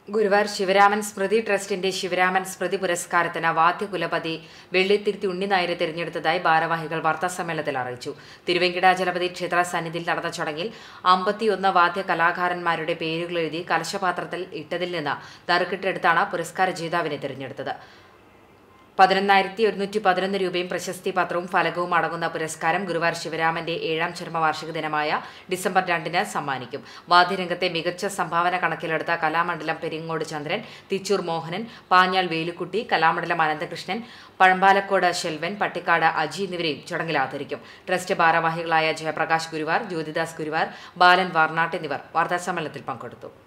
ഗുരുവായൂർ ശിവരാമൻ സ്മൃതി ട്രസ്റ്റിന്റെ ശിവരാമൻ സ്മൃതി പുരസ്കാരത്തിന് വാദ്യകുലപതി വെള്ളിത്തിരുത്തി ഉണ്ണിനായരെ തിരഞ്ഞെടുത്തതായി ഭാരവാഹികൾ വാർത്താസമ്മേളനത്തിൽ അറിയിച്ചു തിരുവെങ്കിടാചലപതി ക്ഷേത്ര സന്നിധിയിൽ നടന്ന ചടങ്ങിൽ അമ്പത്തിയൊന്ന് വാദ്യ കലാകാരന്മാരുടെ പേരുകൾ എഴുതി കലശപാത്രത്തിൽ ഇട്ടതിൽ നിന്ന് നറുക്കിട്ടെടുത്താണ് പുരസ്കാര ജേതാവിനെ തിരഞ്ഞെടുത്തത് പതിനൊന്നായിരത്തി ഒരുന്നൂറ്റി പതിനൊന്ന് രൂപയും പ്രശസ്തി പത്രവും ഫലകവും അടങ്ങുന്ന പുരസ്കാരം ഗുരുവായൂർ ശിവരാമന്റെ ഏഴാം ചരമവാർഷിക ദിനമായ ഡിസംബർ രണ്ടിന് സമ്മാനിക്കും വാദ്യരംഗത്തെ മികച്ച സംഭാവന കണക്കിലെടുത്ത കലാമണ്ഡലം പെരിങ്ങോട് ചന്ദ്രൻ തിച്ചൂർ മോഹനൻ പാഞ്ഞാൾ വേലുക്കുട്ടി കലാമണ്ഡലം അനന്തകൃഷ്ണൻ പഴമ്പാലക്കോട് ശെൽവൻ പട്ടിക്കാട് അജി എന്നിവരെയും ചടങ്ങിൽ ആദരിക്കും ട്രസ്റ്റ് ഭാരവാഹികളായ ജയപ്രകാശ് ഗുരുവാർ ജ്യോതിദാസ് ഗുരുവാർ ബാലൻ വാർനാട്ട് എന്നിവർ വാർത്താസമ്മേളനത്തിൽ പങ്കെടുത്തു